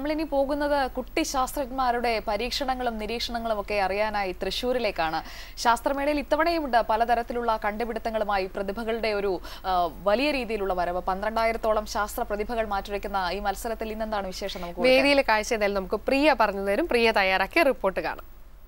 നമ്മളിനി പോകുന്നത് കുട്ടി ശാസ്ത്രജ്ഞന്മാരുടെ പരീക്ഷണങ്ങളും നിരീക്ഷണങ്ങളും ഒക്കെ അറിയാനായി തൃശ്ശൂരിലേക്കാണ് ശാസ്ത്രമേളയിൽ ഇത്തവണയുമുണ്ട് പലതരത്തിലുള്ള കണ്ടുപിടുത്തങ്ങളുമായി പ്രതിഭകളുടെ ഒരു ആ, വലിയ രീതിയിലുള്ള വരവ് പന്ത്രണ്ടായിരത്തോളം ശാസ്ത്ര പ്രതിഭകൾ മാറ്റുരയ്ക്കുന്ന ഈ മത്സരത്തിൽ ഇന്നെന്താണ് വിശേഷം നമുക്ക് കേൾക്കാം. വേദിയിലെ കാഴ്ച ഏതായാലും നമുക്ക് പ്രിയ പറഞ്ഞു തരും പ്രിയ തയ്യാറാക്കിയ റിപ്പോർട്ട് കാണാം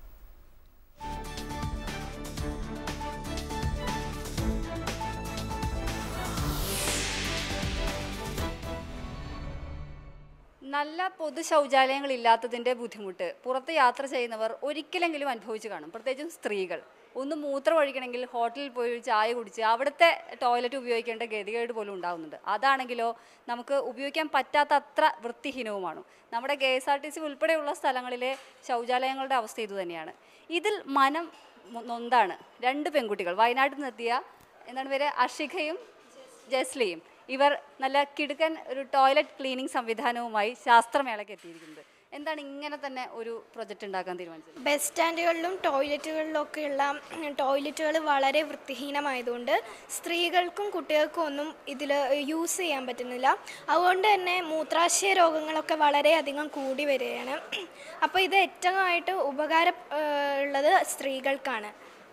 നല്ല പൊതു ശൗചാലയങ്ങൾ ഇല്ലാത്തതിൻ്റെ ബുദ്ധിമുട്ട് പുറത്ത് യാത്ര ചെയ്യുന്നവർ ഒരിക്കലെങ്കിലും അനുഭവിച്ചു കാണും പ്രത്യേകിച്ചും സ്ത്രീകൾ ഒന്ന് മൂത്രം ഒഴിക്കണമെങ്കിൽ ഹോട്ടലിൽ പോയി ഒരു ചായ കുടിച്ച് അവിടുത്തെ ടോയ്ലറ്റ് ഉപയോഗിക്കേണ്ട ഗതികേട് പോലും ഉണ്ടാകുന്നുണ്ട് അതാണെങ്കിലോ നമുക്ക് ഉപയോഗിക്കാൻ പറ്റാത്ത അത്ര വൃത്തിഹീനവുമാണ് നമ്മുടെ K S R T C ഉൾപ്പെടെയുള്ള സ്ഥലങ്ങളിലെ ശൗചാലയങ്ങളുടെ അവസ്ഥ ഇതുതന്നെയാണ് ഇതിൽ മനം മു- നൊന്താണ് രണ്ട് പെൺകുട്ടികൾ വയനാട്ടിൽ നിന്നെത്തിയ എന്താണ് പേര് അഷിഖയും ജസ്ലിയും ഇവർ നല്ല കിടുക്കൻ ഒരു ടോയ്ലറ്റ് ക്ലീനിങ് സംവിധാനവുമായി ശാസ്ത്രമേളയ്ക്ക് എത്തിയിരിക്കുന്നത് എന്താണ് ഇങ്ങനെ തന്നെ ഒരു പ്രൊജക്റ്റ് ഉണ്ടാക്കാൻ തീരുമാനിച്ചത് ബസ് സ്റ്റാൻഡുകളിലും ടോയ്ലറ്റുകളിലൊക്കെയുള്ള ടോയ്ലറ്റുകൾ വളരെ വൃത്തിഹീനമായതുകൊണ്ട് സ്ത്രീകൾക്കും കുട്ടികൾക്കും ഒന്നും ഇതിൽ യൂസ് ചെയ്യാൻ പറ്റുന്നില്ല അതുകൊണ്ട് തന്നെ മൂത്രാശയ രോഗങ്ങളൊക്കെ വളരെയധികം കൂടി വരികയാണ് അപ്പോൾ ഇത് ഏറ്റവും ആയിട്ട് ഉപകാരം ഏഹ്, ഉള്ളത് സ്ത്രീകൾക്കാണ്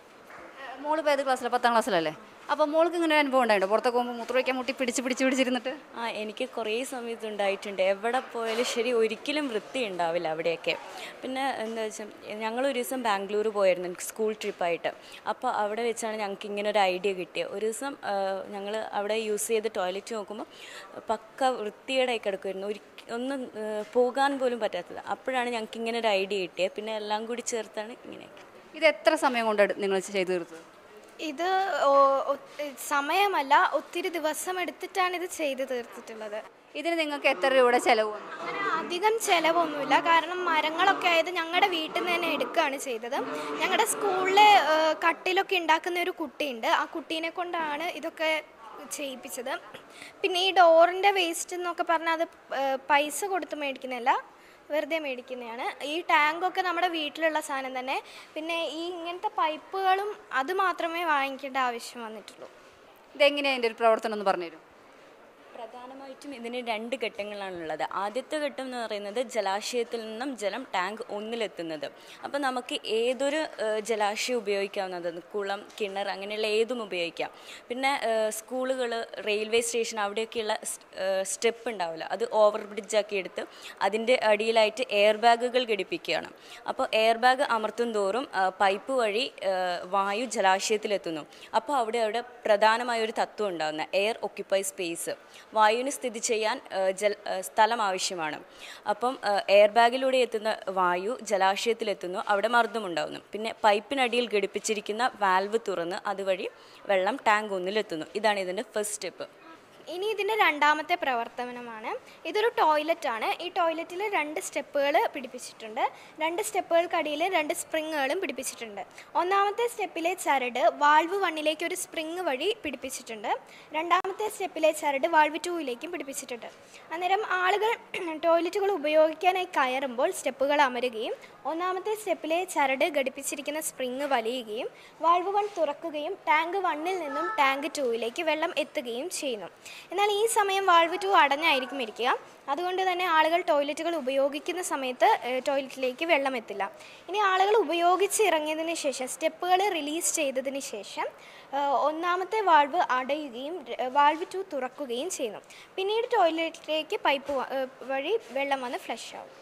മോള് ഇപ്പോൾ ഏത് ക്ലാസ്സിലാണ് പത്താം ക്ലാസ്സിലല്ലേ അപ്പോൾ മോൾക്ക് ഇങ്ങനെ ഒരു അനുഭവം ഉണ്ടായിട്ടുണ്ടോ പുറത്തൊക്കെ പോകുമ്പോൾ മൂത്രമൊഴിക്കാൻ മുട്ടി പിടിച്ച് പിടിച്ച് പിടിച്ചിരുന്നിട്ട് ആ എനിക്ക് കുറേ സമയത്ത് ഉണ്ടായിട്ടുണ്ട് എവിടെ പോയാലും ശരി ഒരിക്കലും വൃത്തി ഉണ്ടാവില്ല അവിടെയൊക്കെ പിന്നെ എന്താ വെച്ചാൽ ഞങ്ങൾ ഒരു ദിവസം ബാംഗ്ലൂർ പോയിരുന്നു എനിക്ക് സ്കൂൾ ട്രിപ്പായിട്ട് അപ്പോൾ അവിടെ വെച്ചാണ് ഞങ്ങൾക്ക് ഇങ്ങനെ ഒരു ഐഡിയ കിട്ടിയത് ഒരു ദിവസം ഞങ്ങൾ അവിടെ യൂസ് ചെയ്ത് ടോയ്ലറ്റ് നോക്കുമ്പോൾ പക്ക വൃത്തികേടായി കിടക്കുമായിരുന്നു ഒരു ഒന്നും ആ, പോകാൻ പോലും പറ്റാത്തത് അപ്പോഴാണ് ഞങ്ങൾക്ക് ഇങ്ങനെ ഒരു ഐഡിയ കിട്ടിയത് പിന്നെ എല്ലാം കൂടി ചേർത്താണ് ഇങ്ങനെയൊക്കെ ഇത് എത്ര സമയം കൊണ്ട് നിങ്ങൾ ചെയ്തു തീർത്തത് ഇത് ഓ- ഒ- സമയമല്ല ഒത്തിരി ദിവസം എടുത്തിട്ടാണ് ഇത് ചെയ്ത് തീർത്തിട്ടുള്ളത് ഇതിന് നിങ്ങൾക്ക് എത്ര രൂപയുടെ ചിലവ് വന്നു അങ്ങനെ അധികം ചിലവൊന്നുമില്ല കാരണം മരങ്ങളൊക്കെ ആയത് ഞങ്ങളുടെ വീട്ടിൽ നിന്ന് തന്നെ എടുക്കുകയാണ് ചെയ്തത് ഞങ്ങളുടെ സ്കൂളിലെ ഏഹ്, കട്ടിലൊക്കെ ഉണ്ടാക്കുന്ന ഒരു കുട്ടിയുണ്ട് ആ കുട്ടീനെ കൊണ്ടാണ് ഇതൊക്കെ ചെയ്യിപ്പിച്ചത് പിന്നെ ഈ ഡോറിൻ്റെ വേസ്റ്റ് എന്നൊക്കെ പറഞ്ഞാൽ അത് ഏഹ്, പൈസ കൊടുത്ത് മേടിക്കുന്നതല്ല വെറുതെ മേടിക്കുന്നതാണ് ഈ ടാങ്കൊക്കെ നമ്മുടെ വീട്ടിലുള്ള സാധനം തന്നെ പിന്നെ ഈ ഇങ്ങനത്തെ പൈപ്പുകളും അത് മാത്രമേ വാങ്ങിക്കേണ്ട ആവശ്യം വന്നിട്ടുള്ളൂ ഇതെങ്ങനെയാണ് അതിൻ്റെ ഒരു പ്രവർത്തനം ഒന്ന് പറഞ്ഞുതരും പ്രധാനമായിട്ടും ഇതിന് രണ്ട് ഘട്ടങ്ങളാണുള്ളത് ആദ്യത്തെ ഘട്ടം എന്ന് പറയുന്നത് ജലാശയത്തിൽ നിന്നും ജലം ടാങ്ക് ഒന്നിലെത്തുന്നത് അപ്പോൾ നമുക്ക് ഏതൊരു ജലാശയം ഉപയോഗിക്കാവുന്നത് കുളം കിണർ അങ്ങനെയുള്ള ഏതും ഉപയോഗിക്കാം പിന്നെ സ്കൂളുകൾ റെയിൽവേ സ്റ്റേഷൻ അവിടെയൊക്കെയുള്ള സ്റ്റെപ്പ് ഉണ്ടാവില്ല അത് ഓവർ ബ്രിഡ്ജാക്കി എടുത്ത് അതിൻ്റെ അടിയിലായിട്ട് എയർ ബാഗുകൾ ഘടിപ്പിക്കുകയാണ് അപ്പോൾ എയർ ബാഗ് അമർത്തും തോറും ആ, പൈപ്പ് വഴി ആ, വായു ജലാശയത്തിലെത്തുന്നു അപ്പോൾ അവിടെ അവിടെ പ്രധാനമായ ഒരു തത്വം ഉണ്ടാകുന്ന എയർ ഒക്യുപ്പൈ സ്പേസ് വായുവിന് സ്ഥിതി ചെയ്യാൻ ആ, ജൽ ആ, സ്ഥലം ആവശ്യമാണ് അപ്പം ആ, എയർ ബാഗിലൂടെ എത്തുന്ന വായു ജലാശയത്തിലെത്തുന്നു അവിടെ മർദ്ദമുണ്ടാകുന്നു പിന്നെ പൈപ്പിനടിയിൽ ഘടിപ്പിച്ചിരിക്കുന്ന വാൽവ് തുറന്ന് അതുവഴി വെള്ളം ടാങ്ക് ഒന്നിലെത്തുന്നു ഇതാണ് ഇതിൻ്റെ ഫസ്റ്റ് സ്റ്റെപ്പ് ഇനി ഇതിൻ്റെ രണ്ടാമത്തെ പ്രവർത്തനമാണ് ഇതൊരു ടോയ്ലറ്റ് ആണ് ഈ ടോയ്ലറ്റിൽ രണ്ട് സ്റ്റെപ്പുകൾ പിടിപ്പിച്ചിട്ടുണ്ട് രണ്ട് സ്റ്റെപ്പുകൾക്കടിയിൽ രണ്ട് സ്പ്രിങ്ങുകളും പിടിപ്പിച്ചിട്ടുണ്ട് ഒന്നാമത്തെ സ്റ്റെപ്പിലെ ചരട് വാൾവ് വണ്ണിലേക്ക് ഒരു സ്പ്രിങ് വഴി പിടിപ്പിച്ചിട്ടുണ്ട് രണ്ടാമത്തെ സ്റ്റെപ്പിലെ ചരട് വാൾവ് ടൂവിലേക്കും പിടിപ്പിച്ചിട്ടുണ്ട് അന്നേരം ആളുകൾ ടോയ്ലറ്റുകൾ ഉപയോഗിക്കാനായി കയറുമ്പോൾ സ്റ്റെപ്പുകൾ അമരുകയും ഒന്നാമത്തെ സ്റ്റെപ്പിലെ ചരട് ഘടിപ്പിച്ചിരിക്കുന്ന സ്പ്രിങ് വലിയുകയും വാൾവ് വൺ തുറക്കുകയും ടാങ്ക് വണ്ണിൽ നിന്നും ടാങ്ക് ടൂവിലേക്ക് വെള്ളം എത്തുകയും ചെയ്യുന്നു എന്നാൽ ഈ സമയം വാൾവ് ടു അടഞ്ഞായിരിക്കും ഇരിക്കുക അതുകൊണ്ട് തന്നെ ആളുകൾ ടോയ്ലറ്റുകൾ ഉപയോഗിക്കുന്ന സമയത്ത് ഏഹ്, ടോയ്ലറ്റിലേക്ക് വെള്ളം എത്തില്ല ഇനി ആളുകൾ ഉപയോഗിച്ച് ഇറങ്ങിയതിന് ശേഷം സ്റ്റെപ്പുകൾ റിലീസ് ചെയ്തതിന് ശേഷം ഏഹ്, ഒന്നാമത്തെ വാൾവ് അടയുകയും ര- വാൾവ് ടു തുറക്കുകയും ചെയ്യുന്നു പിന്നീട് ടോയ്ലറ്റിലേക്ക് പൈപ്പ് വ- ഏഹ്, വഴി വെള്ളം വന്ന് ഫ്ലഷ് ആവും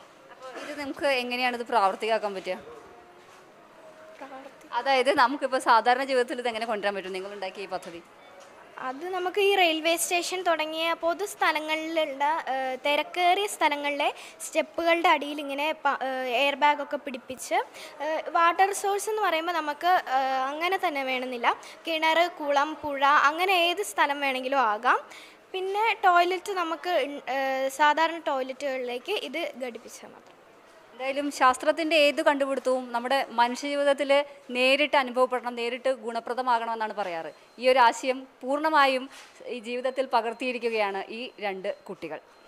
ഇത് നമുക്ക് എങ്ങനെയാണ് ഇത് പ്രാവർത്തികമാക്കാൻ പറ്റുക അതായത് നമുക്കിപ്പോൾ സാധാരണ ജീവിതത്തിൽ ഇത് എങ്ങനെ കൊണ്ടുവരാൻ പറ്റും നിങ്ങൾ ഉണ്ടാക്കിയ ഈ പദ്ധതി അത് നമുക്ക് ഈ റെയിൽവേ സ്റ്റേഷൻ തുടങ്ങിയ പൊതു സ്ഥലങ്ങളിലുള്ള ഏഹ്, തിരക്കേറിയ സ്ഥലങ്ങളിലെ സ്റ്റെപ്പുകളുടെ അടിയിൽ ഇങ്ങനെ എയർ ബാഗൊക്കെ പിടിപ്പിച്ച് ഏഹ്, വാട്ടർ സോഴ്സ് എന്ന് പറയുമ്പോൾ നമുക്ക് ഏഹ്, അങ്ങനെ തന്നെ വേണമെന്നില്ല കിണർ കുളം പുഴ അങ്ങനെ ഏത് സ്ഥലം വേണമെങ്കിലും ആകാം പിന്നെ ടോയ്ലറ്റ് നമുക്ക് ഇൺ- ഏഹ്, സാധാരണ ടോയ്ലറ്റുകളിലേക്ക് ഇത് ഘടിപ്പിച്ചാൽ മാത്രം എന്തായാലും ശാസ്ത്രത്തിൻ്റെ ഏത് കണ്ടുപിടുത്തവും നമ്മുടെ മനുഷ്യജീവിതത്തിൽ നേരിട്ട് അനുഭവപ്പെടണം നേരിട്ട് ഗുണപ്രദമാകണമെന്നാണ് പറയാറ് ഈ ഒരു ആശയം പൂർണ്ണമായും ഈ ജീവിതത്തിൽ പകർത്തിയിരിക്കുകയാണ് ഈ രണ്ട് കുട്ടികൾ